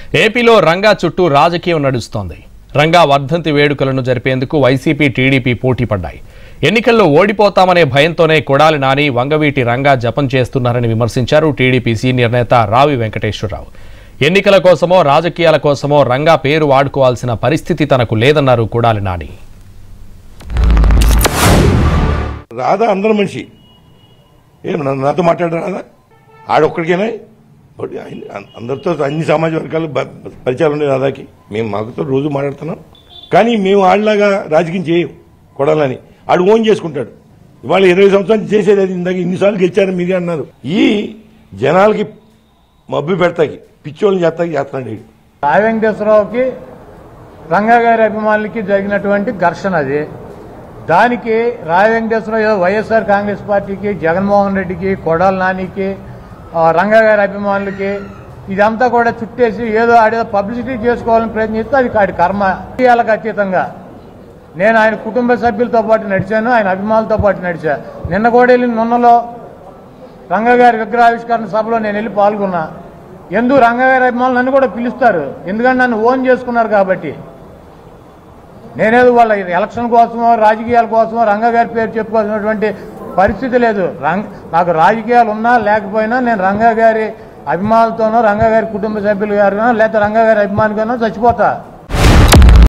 ఏపీలో రంగా చుట్టూ రాజకీయం నడుస్తోంది రంగా వర్ధంతి వేడుకలను జరిపేందుకు వైసీపీ టీడీపీ పోటీ పడ్డాయి ఎన్నికల్లో ఓడిపోతామనే భయంతోనే కొడాలి నాని వంగవీటి రంగా జపం చేస్తున్నారని విమర్శించారు టీడీపీ సీనియర్ నేత రావి వెంకటేశ్వరరావు ఎన్నికల కోసమో రాజకీయాల కోసమో రంగా పేరు వాడుకోవాల్సిన పరిస్థితి తనకు లేదన్నారు కొడాలి నాని రాధా అందరి మనిషి ఏం నా- నాతో మాట్లాడ రాదా ఆడొక్కడికేనా ఒకటి ఆయన- అందరితో అన్ని సామాజిక వర్గాలు బ- పరిచయాలు ఉన్నాయి రాధాకి మేము మాకుతో రోజు మాట్లాడుతున్నాం కానీ మేము ఆడలాగా రాజకీయం చేయం కొడాలని ఆడు ఓన్ చేసుకుంటాడు ఇవాళ ఇరవై సంవత్సరాలు చేసేది అది ఇందాక ఇన్నిసార్లు గెలిచారు మీరే అన్నారు ఈ జనాలకి మబ్బు పెడతాకి పిచ్చోళ్ళని చేస్తాకి చేస్తున్నాడు వీడు. రాయ వెంకటేశ్వరరావుకి రంగా గారి అభిమానులకి జరిగినటువంటి ఘర్షణ అది దానికి రాయ వెంకటేశ్వరరావు ఏదో వైఎస్ఆర్ కాంగ్రెస్ పార్టీకి జగన్మోహన్ రెడ్డికి కొడాల నానికి ఆ, రంగా గారి అభిమానులకి ఇదంతా కూడా చుట్టేసి ఏదో ఆడేదో పబ్లిసిటీ చేసుకోవాలని ప్రయత్నిస్తే అది ఆడి కర్మ రాజకీయాలకు అతీతంగా నేను ఆయన కుటుంబ సభ్యులతో పాటు నడిచాను ఆయన అభిమానులతో పాటు నడిచా నిన్న కూడా వెళ్ళి నున్నలో రంగగారి విగ్రహావిష్కరణ సభలో నేను వెళ్ళి పాల్గొన్నా ఎందుకు రంగగారి అభిమానులు నన్ను కూడా పిలుస్తారు ఎందుకంటే నన్ను ఓన్ చేసుకున్నారు కాబట్టి నేనేదో వాళ్ళ ఎలక్షన్ కోసమో రాజకీయాల కోసమో రంగగారి పేరు చెప్పుకోవాల్సినటువంటి పరిస్థితి లేదు రంగ నాకు రాజకీయాలు ఉన్నా లేకపోయినా నేను రంగగారి అభిమానులతోనో రంగగారి కుటుంబ సభ్యులు గారినో లేకపోతే రంగగారి అభిమానిగానో చచ్చిపోతా